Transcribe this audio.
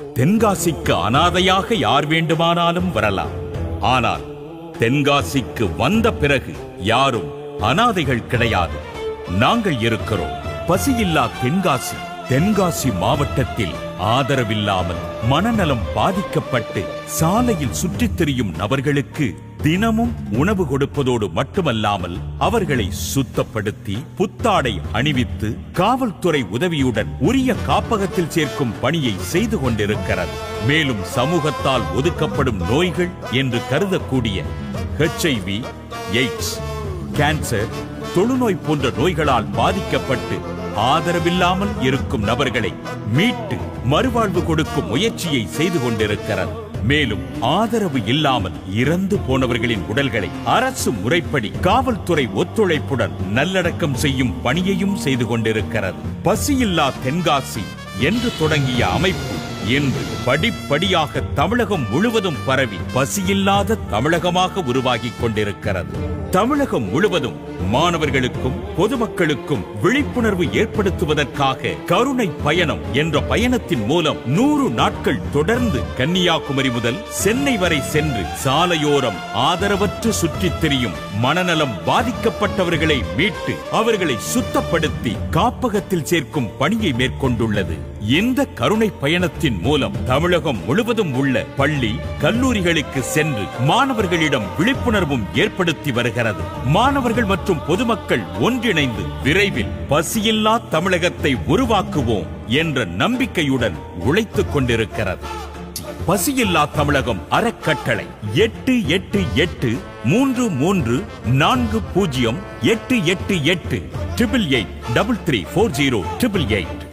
தென்காசிக்கு அனாதையாக யார் வேண்டுமானாலும் வரலாம் ஆனால் தென்காசிக்கு வந்த பிறகு யாரும் அனாதைகள் கிடையாது நாங்கள் இருக்கிறோம் பசியில்லா தென்காசி தென்காசி மாவட்டத்தில் ஆதரவில்லாமல் மனநலம் பாதிக்கப்பட்டு சாலையில் சுற்றித் திரியும் நபர்களுக்கு தினமும் உணவு கொடுப்பதோடு மட்டுமல்லாமல் அவர்களை சுத்தப்படுத்தி புத்தாடை அணிவித்து காவல்துறை உதவியுடன் உரிய காப்பகத்தில் சேர்க்கும் பணியை செய்து கொண்டிருக்கிறது மேலும் சமூகத்தால் ஒதுக்கப்படும் நோய்கள் என்று கருதக்கூடிய ஹெச்ஐவி எய்ட்ஸ் கேன்சர் தொழுநோய் போன்ற நோய்களால் பாதிக்கப்பட்டு ஆதரவில்லாமல் இருக்கும் நபர்களை மீட்டு மறுவாழ்வு கொடுக்கும் முயற்சியை செய்து கொண்டிருக்கிறது மேலும் ஆதரவு இல்லாமல் இறந்து போனவர்களின் உடல்களை அரசு முறைப்படி காவல்துறை ஒத்துழைப்புடன் நல்லடக்கம் செய்யும் பணியையும் செய்து கொண்டிருக்கிறது பசியில்லா தென்காசி என்று தொடங்கிய அமைப்பு இன்று படிப்படியாக தமிழகம் முழுவதும் பரவி பசியில்லாத தமிழகமாக உருவாகிக் கொண்டிருக்கிறது தமிழகம் முழுவதும் மாணவர்களுக்கும் பொதுமக்களுக்கும் விழிப்புணர்வு ஏற்படுத்துவதற்காக கருணை பயணம் என்ற பயணத்தின் மூலம் நூறு நாட்கள் தொடர்ந்து கன்னியாகுமரி முதல் சென்னை வரை சென்று சாலையோரம் ஆதரவற்று சுற்றித் திரியும் மனநலம் பாதிக்கப்பட்டவர்களை மீட்டு அவர்களை சுத்தப்படுத்தி காப்பகத்தில் சேர்க்கும் பணியை மேற்கொண்டுள்ளது இந்த கருணை பயணத்தின் மூலம் தமிழகம் முழுவதும் உள்ள பள்ளி கல்லூரிகளுக்கு சென்று மாணவர்களிடம் விழிப்புணர்வும் ஏற்படுத்தி வருகிறது மாணவர்கள் மற்றும் பொதுமக்கள் ஒன்றிணைந்து விரைவில் பசியில்லா தமிழகத்தை உருவாக்குவோம் என்ற நம்பிக்கையுடன் உழைத்துக் கொண்டிருக்கிறது பசியில்லா தமிழகம் அறக்கட்டளை எட்டு எட்டு எட்டு மூன்று மூன்று நான்கு பூஜ்ஜியம் எட்டு எட்டு எட்டு triple eight double three four zero triple eight